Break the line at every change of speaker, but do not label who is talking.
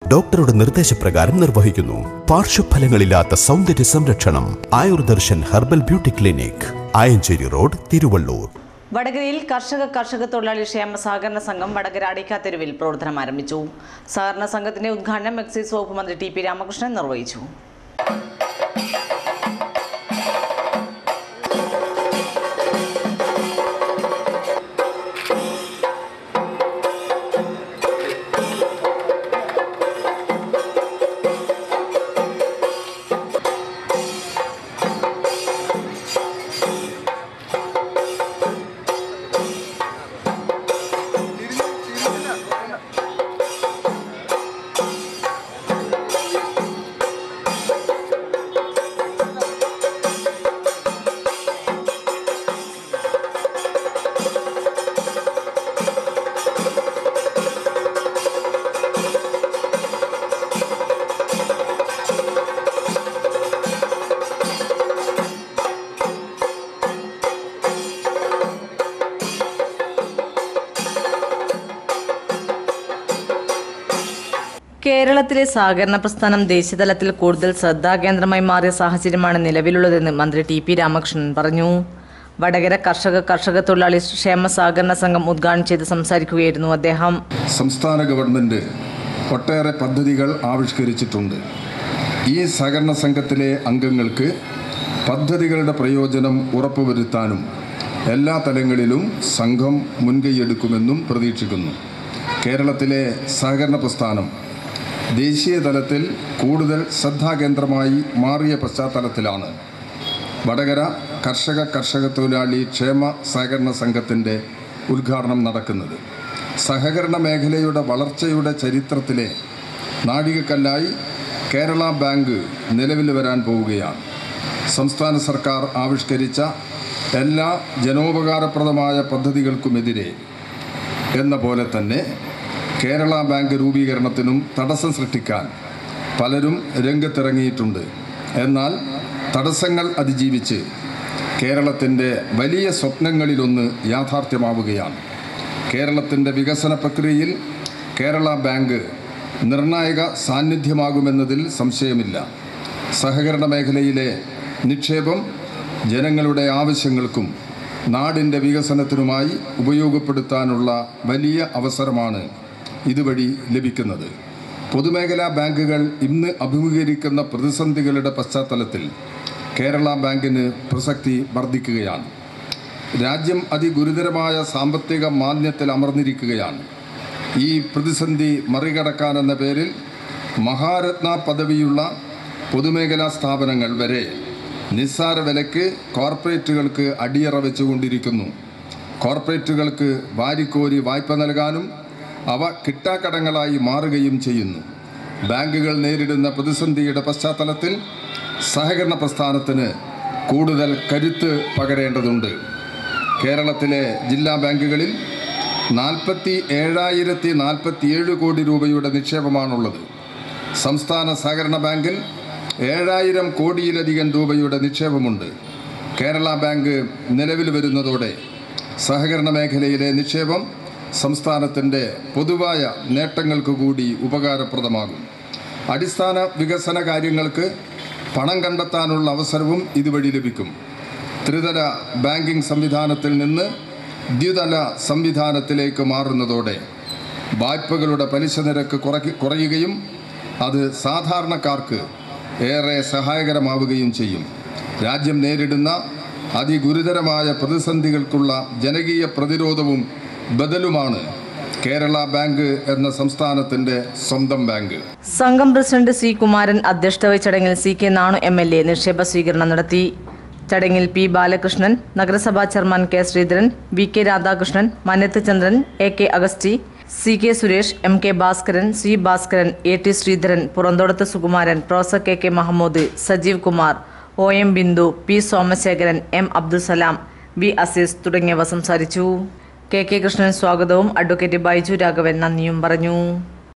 ഡോക്ടറുടെ നിർദ്ദേശപ്രകാരം നിർവഹിക്കുന്നു പാർശ്വഫലങ്ങളില്ലാത്ത സൗന്ദര്യ സംരക്ഷണം Ayurdarshan herbal beauty clinic Ayanchery road Thiruvallur
വടകരയിൽ കർഷക കർഷക തൊഴിലാളി ക്ഷേമ സഹകരണ സംഘം വടകര അടിക്കാത്തെരുവിൽ പ്രവർത്തനം ആരംഭിച്ചു സഹകരണ സംഘത്തിന്റെ ഉദ്ഘാടനം എക്സൈസ് വകുപ്പ് മന്ത്രി ടി പി രാമകൃഷ്ണൻ നിർവഹിച്ചു കേരളത്തിലെ സഹകരണ പ്രസ്ഥാനം ദേശീയതലത്തിൽ കൂടുതൽ ശ്രദ്ധാകേന്ദ്രമായി മാറിയ സാഹചര്യമാണ് നിലവിലുള്ളതെന്ന് മന്ത്രി ടി പി രാമകൃഷ്ണൻ പറഞ്ഞു വടകര കർഷക കർഷക തൊഴിലാളി ക്ഷേമ സഹകരണ സംഘം ഉദ്ഘാടനം ചെയ്ത് സംസാരിക്കുകയായിരുന്നു അദ്ദേഹം
സംസ്ഥാന ഗവൺമെൻറ് ഒട്ടേറെ പദ്ധതികൾ ആവിഷ്കരിച്ചിട്ടുണ്ട് ഈ സഹകരണ സംഘത്തിലെ അംഗങ്ങൾക്ക് പദ്ധതികളുടെ പ്രയോജനം ഉറപ്പുവരുത്താനും എല്ലാ തലങ്ങളിലും സംഘം മുൻകൈയെടുക്കുമെന്നും പ്രതീക്ഷിക്കുന്നു കേരളത്തിലെ സഹകരണ പ്രസ്ഥാനം ദേശീയ തലത്തിൽ കൂടുതൽ ശ്രദ്ധാകേന്ദ്രമായി മാറിയ പശ്ചാത്തലത്തിലാണ് വടകര കർഷക കർഷക തൊഴിലാളി ക്ഷേമ സഹകരണ സംഘത്തിൻ്റെ ഉദ്ഘാടനം നടക്കുന്നത് സഹകരണ മേഖലയുടെ വളർച്ചയുടെ ചരിത്രത്തിലെ നാഴികക്കല്ലായി കേരള ബാങ്ക് നിലവിൽ വരാൻ പോവുകയാണ് സംസ്ഥാന സർക്കാർ ആവിഷ്കരിച്ച എല്ലാ ജനോപകാരപ്രദമായ പദ്ധതികൾക്കുമെതിരെ എന്ന പോലെ തന്നെ കേരള ബാങ്ക് രൂപീകരണത്തിനും തടസ്സം സൃഷ്ടിക്കാൻ പലരും രംഗത്തിറങ്ങിയിട്ടുണ്ട് എന്നാൽ തടസ്സങ്ങൾ അതിജീവിച്ച് കേരളത്തിൻ്റെ വലിയ സ്വപ്നങ്ങളിലൊന്ന് യാഥാർത്ഥ്യമാവുകയാണ് കേരളത്തിൻ്റെ വികസന പ്രക്രിയയിൽ കേരള ബാങ്ക് നിർണായക സാന്നിധ്യമാകുമെന്നതിൽ സംശയമില്ല സഹകരണ മേഖലയിലെ നിക്ഷേപം ജനങ്ങളുടെ ആവശ്യങ്ങൾക്കും നാടിൻ്റെ വികസനത്തിനുമായി ഉപയോഗപ്പെടുത്താനുള്ള വലിയ അവസരമാണ് ഇതുവഴി ലഭിക്കുന്നത് പൊതുമേഖലാ ബാങ്കുകൾ ഇന്ന് അഭിമുഖീകരിക്കുന്ന പ്രതിസന്ധികളുടെ പശ്ചാത്തലത്തിൽ കേരള ബാങ്കിന് പ്രസക്തി വർദ്ധിക്കുകയാണ് രാജ്യം അതിഗുരുതരമായ സാമ്പത്തിക മാന്ദ്യത്തിൽ അമർന്നിരിക്കുകയാണ് ഈ പ്രതിസന്ധി മറികടക്കാനെന്ന പേരിൽ മഹാരത്ന പദവിയുള്ള പൊതുമേഖലാ സ്ഥാപനങ്ങൾ വരെ നിസ്സാര വിലയ്ക്ക് കോർപ്പറേറ്റുകൾക്ക് അടിയറ വെച്ചുകൊണ്ടിരിക്കുന്നു കോർപ്പറേറ്റുകൾക്ക് വാരിക്കോരി വായ്പ നൽകാനും അവ കിട്ടാക്കടങ്ങളായി മാറുകയും ചെയ്യുന്നു ബാങ്കുകൾ നേരിടുന്ന പ്രതിസന്ധിയുടെ പശ്ചാത്തലത്തിൽ സഹകരണ പ്രസ്ഥാനത്തിന് കൂടുതൽ കരുത്ത് പകരേണ്ടതുണ്ട് കേരളത്തിലെ ജില്ലാ ബാങ്കുകളിൽ നാൽപ്പത്തി ഏഴായിരത്തി നാൽപ്പത്തിയേഴ് കോടി രൂപയുടെ നിക്ഷേപമാണുള്ളത് സംസ്ഥാന സഹകരണ ബാങ്കിൽ ഏഴായിരം കോടിയിലധികം രൂപയുടെ നിക്ഷേപമുണ്ട് കേരള ബാങ്ക് നിലവിൽ വരുന്നതോടെ സഹകരണ മേഖലയിലെ നിക്ഷേപം സംസ്ഥാനത്തിൻ്റെ പൊതുവായ നേട്ടങ്ങൾക്ക് കൂടി ഉപകാരപ്രദമാകും അടിസ്ഥാന വികസന കാര്യങ്ങൾക്ക് പണം കണ്ടെത്താനുള്ള അവസരവും ഇതുവഴി ലഭിക്കും ത്രിതല ബാങ്കിംഗ് സംവിധാനത്തിൽ നിന്ന് ദ്വിതല സംവിധാനത്തിലേക്ക് മാറുന്നതോടെ വായ്പകളുടെ പലിശ നിരക്ക് കുറയ്ക്ക് കുറയുകയും അത് സാധാരണക്കാർക്ക് ഏറെ സഹായകരമാവുകയും ചെയ്യും രാജ്യം നേരിടുന്ന അതിഗുരുതരമായ പ്രതിസന്ധികൾക്കുള്ള ജനകീയ പ്രതിരോധവും ബദലുമാണ് കേരള ബാങ്ക് എന്ന സംസ്ഥാനത്തിൻ്റെ സ്വന്തം ബാങ്ക്
സംഘം പ്രസിഡന്റ് സി കുമാരൻ അധ്യക്ഷത വഹിച്ച ചടങ്ങിൽ C K Nanu M L A നിക്ഷേപ സ്വീകരണം നടത്തി ചടങ്ങിൽ പി ബാലകൃഷ്ണൻ നഗരസഭാ chairman K Sreedharan V K Radhakrishnan Manath Chandran A K Augusty C K Suresh M K Bhaskaran C Bhaskaran A T Sreedharan Puranthodath Sukumaran professor K K Mahamood Sajeev Kumar O M Bindu P Somasekharan M Abdussalam V Azeez തുടങ്ങിയവ സംസാരിച്ചു കെ കെ കൃഷ്ണൻ സ്വാഗതവും അഡ്വക്കേറ്റ് ബൈജു രാഘവൻ നന്ദിയും പറഞ്ഞു